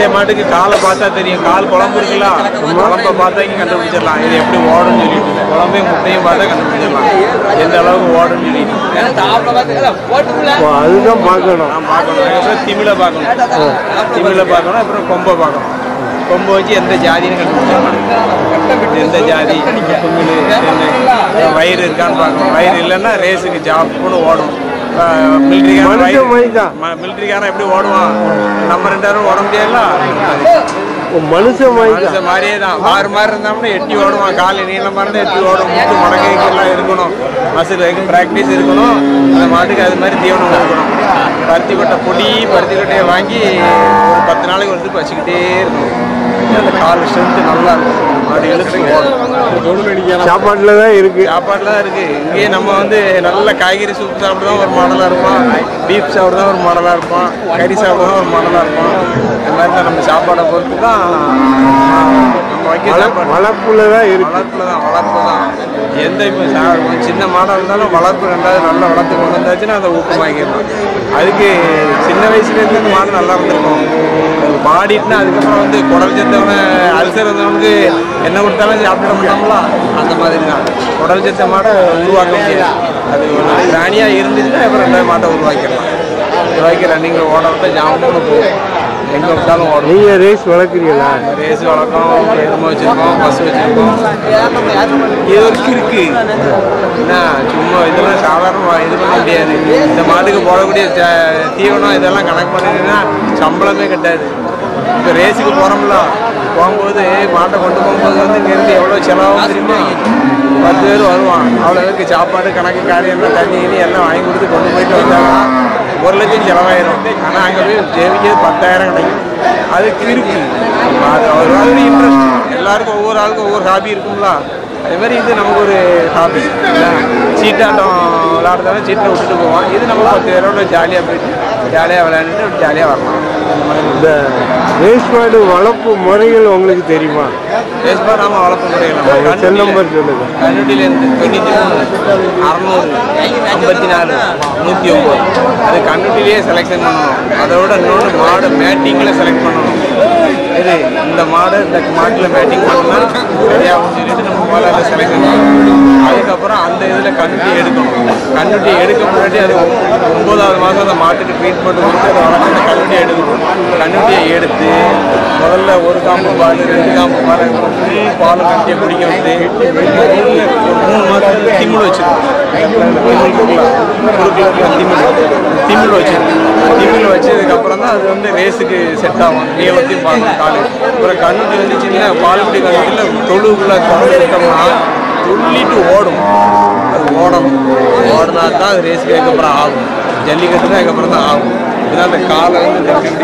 இந்த மாட்டுக்கு காலை பார்த்தா தெரியும் கால் குழம்பு இருக்குல்ல குழம்ப பார்த்தா இங்கே கண்டுபிடிச்சிடலாம் இது எப்படி ஓடும்னு சொல்லிட்டு குழம்பையும் முட்டையும் பார்த்தா கண்டுபிடிச்சிடலாம் எந்த அளவுக்கு ஓடும்னு சொல்லிட்டு ஓ, அதுதான் பார்க்கணும் நான் பார்க்கணும் அதுக்கப்புறம் திமிழை பார்க்கணும் திமிழை பார்க்கணும் அப்புறம் கொம்பை பார்க்கணும் கொம்பை வச்சு எந்த ஜாதின்னு கண்டுபிடிச்சிடலாம் எந்த ஜாதி குமிழ் என்ன வயிறு இருக்கான்னு பார்க்கணும் வயிறு இல்லைன்னா ரேஸுக்கு ஜாப்புன்னு ஓடும் மிலிட்ரிக்காரன் மனுஷன் மாதிரி தான் மிலிட்ரிக்காரன் எப்படி ஓடுவான் நம்ம ரெண்டாயிரம் ஓட முடியாதுல்ல ஓ, மனுஷன் மாதிரி தான் மனுஷன் மாதிரியே தான் மாறு மாதிரி இருந்தோம்னா எட்டி ஓடுவான் கால் நீளமாக இருந்தால் எட்டி ஓடும் முட்டு மடக்கைக்கு எல்லாம் இருக்கணும் மசில் வரைக்கும் ப்ராக்டிஸ் இருக்கணும் அந்த மாட்டுக்கு அது மாதிரி தீவனம் இருக்கணும் பருத்தி கொட்டை பொடி பருத்தி கொட்டையை வாங்கி ஒரு பத்து நாளைக்கு வந்து வச்சுக்கிட்டே இருக்கணும் அந்த கால் ஸ்ட்ரென்த்து நல்லா இருக்கும் மாடு இழுத்து ஓடும் சாப்பாட்டில் தான் இருக்கு சாப்பாடுல தான் இருக்கு இங்கேயே நம்ம வந்து நல்ல காய்கறி சூப் சாப்பிட தான் ஒரு மாடலாக இருப்பான் பீஃப் சாப்பிட தான் ஒரு மாடலாக இருப்பான் கறி சாப்பிட தான் ஒரு மாடலாக இருப்பான் இந்த மாதிரி தான் நம்ம சாப்பாடை பொறுத்து தான் நம்ம வைக்க சாப்பாடு வளர்ப்புல தான் இருக்கு வளர்ப்புல தான் வளர்ப்பு தான் எந்த இப்போ சின்ன மாடாக இருந்தாலும் வளர்ப்பு ரெண்டாவது நல்ல வளர்த்து கொண்டு வந்தாச்சுன்னா அதை ஊக்கமாக்கிடலாம் அதுக்கு சின்ன வயசுலேருந்து இந்த மாடு நல்லா இருந்திருக்கும் அது மாடிட்டுனா அதுக்கப்புறம் வந்து குடல் செத்தவன அல்சர் இருந்தவனுக்கு என்ன கொடுத்தாலும் சாப்பிட மாட்டோம்ல அந்த மாதிரி தான் குடல் செத்த மாடை உருவாக்க முடியாது அது ஒரு பிராணியாக இருந்துச்சுன்னா அப்புறம் ரெண்டாவது மாட்டை உருவாக்கிடலாம் உருவாக்கி ரன்னிங்கில் ஓட விட்டா ஜாமுன்னு போகும் எங்கே விட்டாலும் ஓடும் நீங்க ரேஸ் வளர்க்குறீங்களா ரேஸ் வளர்க்கோம் எருமை வச்சிருக்கோம் பஸ் வச்சிருக்கோம் இது ஒரு கிறுக்கு என்ன சும்மா இதெல்லாம் சாதாரண இது பண்ண முடியாது இந்த மாட்டுக்கு போடக்கூடிய த- தீவனம் இதெல்லாம் கணக்கு பண்ணிட்டீங்கன்னா சம்பளமே கட்டாது இப்போ ரேஸுக்கு போகிறோம்ல போகும்போது மாட்டை கொண்டு போகும்போது வந்து இங்கேருந்து எவ்வளோ செலவாகும் தெரியுமா பத்து பேர் வருவான் அவ்வளோ பேருக்கு சாப்பாடு கணக்கு காரியம் தண்ணி கிண்ணி எல்லாம் வாங்கி கொடுத்து கொண்டு போயிட்டு வந்தாங்கன்னா ஒரு லட்சம் செலவாயிரும் ஆனால் அங்கே போய் ஜெயிக்கிறது பத்தாயிரம் கிடைக்கும் அதுக்கு இருக்கு அது ஒரு மாதிரி இன்ட்ரெஸ்ட் எல்லாருக்கும் ஒவ்வொரு ஆளுக்கும் ஒவ்வொரு ஹாபி இருக்கும்ல அதே மாதிரி இது நமக்கு ஒரு ஹாபி சீட்டாட்டம் விளாடுறதால சீட்டில் விட்டுட்டு போவோம் இது நம்ம பத்து பேரோட ஜாலியாக போயிட்டு ஜாலியாக விளையாண்டுட்டு ஜாலியாக வரலாம் இந்த மாதிரி இந்த ரேஸ் மாடு வளர்ப்பு முறைகள் உங்களுக்கு தெரியுமா பேஸ்பா நாம வளர்ப்பு முறைகள் உங்க செல் நம்பர் சொல்லுங்க கண்ணுட்டிலேருந்து தொண்ணூற்றி மூணு அறநூறு ஐம்பத்தி நாலு நூற்றி ஒம்பது அது கண்ணுட்டிலேயே செலெக்ஷன் பண்ணணும் அதோட இன்னொன்று மாடு மேட்டிங்கில் செலக்ட் பண்ணணும் இது இந்த மாடு இந்த மாட்டில் மேட்டிங் பண்ணோம்னா சரியாகும் சொல்லிட்டு நம்ம முதல்ல செலக்ஷன் பண்ணணும் அதுக்கப்புறம் அந்த இதில் கண்ணுட்டி எடுக்கணும் கண்ணுட்டி எடுக்க முன்னாடி அது ஒன்பதாவது மாதம் அந்த மாட்டுக்கு ட்ரீட்மெண்ட் கொடுத்து அதை வளர்த்து அந்த கண்ணுட்டி எடுக்கணும் கண்ணுட்டியை எடுத்து முதல்ல ஒரு காம்பு பால் ரெண்டு காம்பு பால் ஃபுல் பால் கட்டியை குடிக்க விட்டு உள்ள ஒரு மூணு மாதத்துக்கு திமிழ் வச்சிருக்கோம் திமிழ் குறுக்கில் திமிழ் திமிழ் வச்சிருக்கோம் திமிழ் வச்சதுக்கப்புறம் தான் அது வந்து ரேஸுக்கு செட் ஆகும் நீளத்தையும் பார்க்கணும் காலு அப்புறம் கண்ணுட்டி வந்து சின்ன பால்குடி கண்ணுட்டியில் தொழுவுக்குள்ள தொடர்ந்து விட்டோம்னா துள்ளிட்டு ஓடும் அது ஓடணும் ஓடினா தான் அது ரேஸுக்கு அதுக்கப்புறம் ஆகும் ஜல்லிக்கட்டுனா அதுக்கப்புறம் தான் ஆகும் இதுதான் அந்த காலை வந்து இந்த கண்டி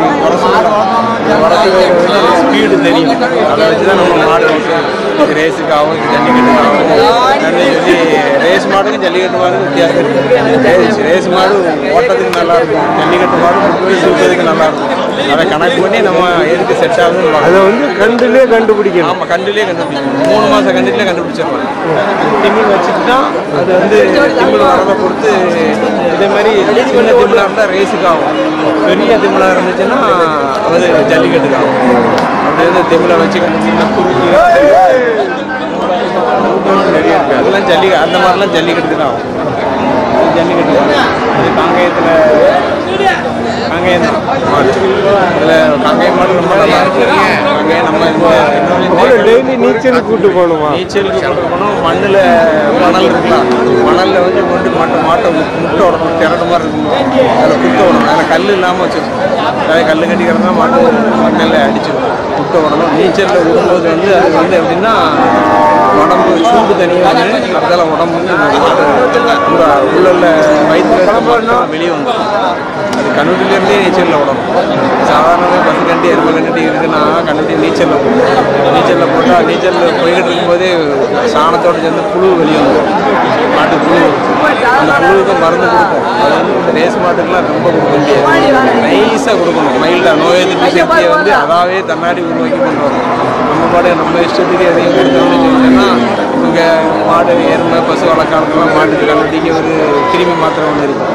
உரசுல ஸ்பீடு தெரியும் அதை வச்சு தான் நம்ம மாடு வந்து இது ரேஸுக்கு ஆகும் இது ஜல்லிக்கட்டுக்கு ஆகும் அப்படின்னு சொல்லி ரேஸ் மாடுக்கும் ஜல்லிக்கட்டு மாடுக்கும் வித்தியாசம் இருக்குது ரேஸ் ரேஸ் மாடு ஓட்டத்துக்கு நல்லா இருக்கும் ஜல்லிக்கட்டு மாடு முட்டு தூக்கிறதுக்கு நல்லா இருக்கும் அதை கணக்கு பண்ணி நம்ம எதுக்கு செட் ஆகுதுன்னு பார்க்கணும். அதை வந்து கண்டுலே கண்டுபிடிக்கணும் ஆமாம் கண்டுலேயே கண்டுபிடிக்கணும் மூணு மாதம் கண்டுலேயே கண்டுபிடிச்சிடலாம் திமிழ் வச்சுட்டுனா அது வந்து திமிழ் வரதை பொறுத்து இதே மாதிரி சின்ன திமிழாக இருந்தால் ரேஸுக்கு ஆகும் பெரிய திமிழாக இருந்துச்சுன்னா அது ஜல்லிக்கட்டுக்கு ஆகும் அப்படி வந்து திமிழை வச்சு கண்டுபிடிச்சா குறுக்கி நிறைய இருக்குது அதெல்லாம் ஜல்லி அந்த மாதிரிலாம் ஜல்லிக்கட்டுக்கு தான் ஆகும் அது ஜல்லிக்கட்டு தான். இது காங்கேயத்தில் காங்கேயம் தான் மாடு இதில் காங்கேயம் மாடு ரொம்ப நல்லா இருக்கு காங்கேயம் நம்ம இந்த இன்னொரு டெய்லி நீச்சல் கூட்டு போகணுமா நீச்சலுக்கு கொண்டு போனோம் மண்ணில் மணல் இருக்கலாம் மணலில் வந்து கொண்டு மாட்டை மாட்டை முட்டு முட்டை விடணும் திரட்டு மாதிரி இருக்கும் அதில் குத்த விடணும் அதில் கல் இல்லாமல் வச்சுருக்கோம் அதாவது கல் கட்டி கிடந்தா மாட்டு மண்ணில் அடிச்சிடும் குத்த விடணும் நீச்சலில் விடும்போது வந்து அது வந்து எப்படின்னா உடம்பு சூடு தனியாக வந்து அதில் உடம்பு வந்து இந்த மாடு உள்ள உள்ள வயிற்றுல இருக்க மாட்டெல்லாம் வெளியே வந்துடும் அது கண்ணுட்டிலேருந்தே நீச்சலில் விடணும் சாதாரணமாக பசு கண்டி எருமை கண்டி இருக்குன்னா கண்ணுட்டி நீச்சலில் போடணும் நீச்சலில் போட்டால் நீச்சலில் போய்கிட்டு இருக்கும்போதே சாணத்தோடு சேர்ந்து புழு வெளியே வந்துடும் மாட்டு புழு அந்த புழுவுக்கு மருந்து கொடுப்போம் அது வந்து இந்த ரேஸ் மாட்டுக்கெல்லாம் ரொம்ப கொடுக்க முடியாது நைஸாக கொடுக்கணும் மைல்டாக நோய் எதிர்ப்பு சக்தியை வந்து அதாவே தன்னாடி உருவாக்கி கொண்டு வரணும் நம்ம பாடு நம்ம இஷ்டத்துக்கு எதையும் கொடுத்தோம்னு சொன்னோம்னா இங்கே மாடு எருமை பசு வளர்க்காலத்துலாம் மாட்டுக்கு கண்ணுட்டிக்கு ஒரு கிருமி மாத்திரை ஒன்று இருக்கும்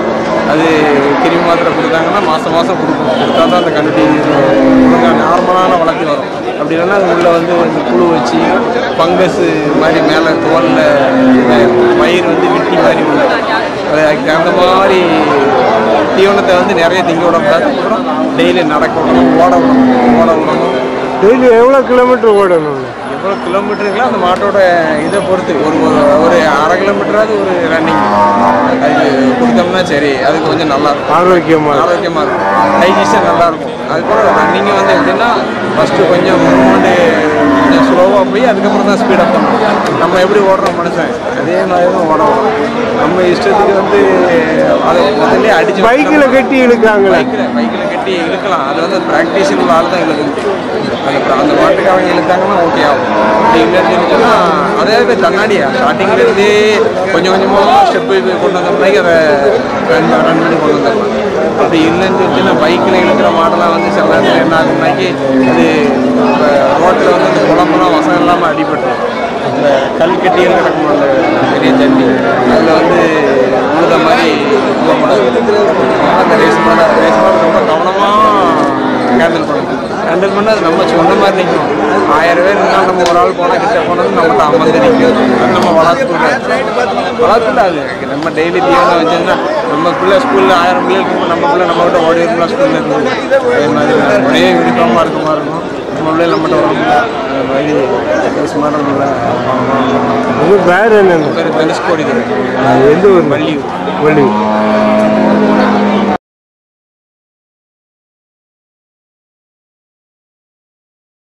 அது கிருமி மாத்திரை கொடுத்தாங்கன்னா மாதம் மாதம் கொடுக்கணும் கொடுத்தா தான் அந்த கண்ணுட்டி ஒழுங்காக நார்மலான வளர்ச்சி வரும் அப்படி இல்லைன்னா அது உள்ளே வந்து இந்த புழு வச்சு ஃபங்கஸ் மாதிரி மேலே தோலில் பயிர் வந்து வெட்டி மாதிரி உள்ள அது அதுக்கு தகுந்த மாதிரி தீவனத்தை வந்து நிறைய திங்க விடக்கூடாது அப்புறம் டெய்லி நடக்க விடணும் ஓட விடணும் ஓட விடணும் டெய்லி எவ்வளோ கிலோமீட்டர் ஓடணும் எவ்வளோ கிலோமீட்டருங்களோ அந்த மாட்டோட இதை பொறுத்து ஒரு ஒரு- ஒரு அரை கிலோமீட்டராவது ஒரு ரன்னிங் அது கொடுத்தோம்னா சரி அது கொஞ்சம் நல்லா இருக்கும் ஆரோக்கியமாக ஆரோக்கியமாக இருக்கும் டைஜஷன் நல்லா இருக்கும் அதுக்கப்புறம் ரன்னிங் வந்து எப்படின்னா ஃபஸ்ட்டு கொஞ்சம் முன்னாடி கொஞ்சம் ஸ்லோவாக போய் அதுக்கப்புறம் தான் ஸ்பீடப் பண்ணணும் நம்ம எப்படி ஓடுறோம் மனுஷன் அதே மாதிரி தான் ஓடணும் நம்ம இஷ்டத்துக்கு வந்து அதை முதல்ல அடிச்சு பைக்கில் கட்டி இழுக்காங்களே பைக்கில் பைக்கில் கட்டி இழுக்கலாம் அது வந்து ப்ராக்டிஸிங் ஆள் தான் இழுக்குது அது அப்புறம் அந்த மாட்டுக்காரங்க இழுத்தாங்கன்னா ஓகே ஆகும் அப்படி இல்லைன்னு சொன்னால் அதே இது கண்ணாடியா ஸ்டார்டிங்லேருந்தே கொஞ்சம் கொஞ்சமாக ஸ்டெப்பு கொண்டு வந்தோம்னாக்கி அதை ரன் ரன் பண்ணி கொண்டு வந்துடலாம் அப்படி இல்லைன்னு சொல்லிச்சுன்னா பைக்கில் இழுக்கிற மாடெல்லாம் வந்து சில நேரத்தில் என்ன ஆகும்னாக்கி அது ரோட்டில் வந்து அந்த குழம்புலாம் வசம் இல்லாமல் அடிபட்டுரும் அந்த கல் கட்டியில் கிடக்கும் அந்த பெரிய தண்ணி அதில் வந்து உழுத மாதிரி போகக்கூடாது அந்த ரேஸ் மாட ரேஸ் மாடு ரொம்ப கவனமாக ஹேண்டில் பண்ணணும் ஹேண்டில் பண்ணால் அது நம்ம சொன்ன மாதிரி நிற்கும் ஆயிரம் பேர் இருந்தால் நம்ம ஒரு ஆள் போனால் கிட்ட போனது நம்மகிட்ட அமர்ந்து நிற்கும் அது நம்ம வளர்த்து வளர்த்துல அது நம்ம டெய்லி தீவனம் வச்சோம்னா நம்ம பிள்ளை ஸ்கூலில் ஆயிரம் பிள்ளை இருக்கும்போது நம்ம பிள்ளை நம்ம கிட்ட ஓடி இருக்கலாம் ஸ்கூலில் இருந்து அதே மாதிரி ஒரே யூனிஃபார்மாக இருக்க மாதிரி இருக்கும் நம்ம பிள்ளை நம்மகிட்ட வரும் அது மாதிரி ரேஸ் மாடு நல்லா உங்கள் பேர் என்னென்ன பேர் தனுஷ்கோடி எந்த ஊர் வள்ளி வள்ளி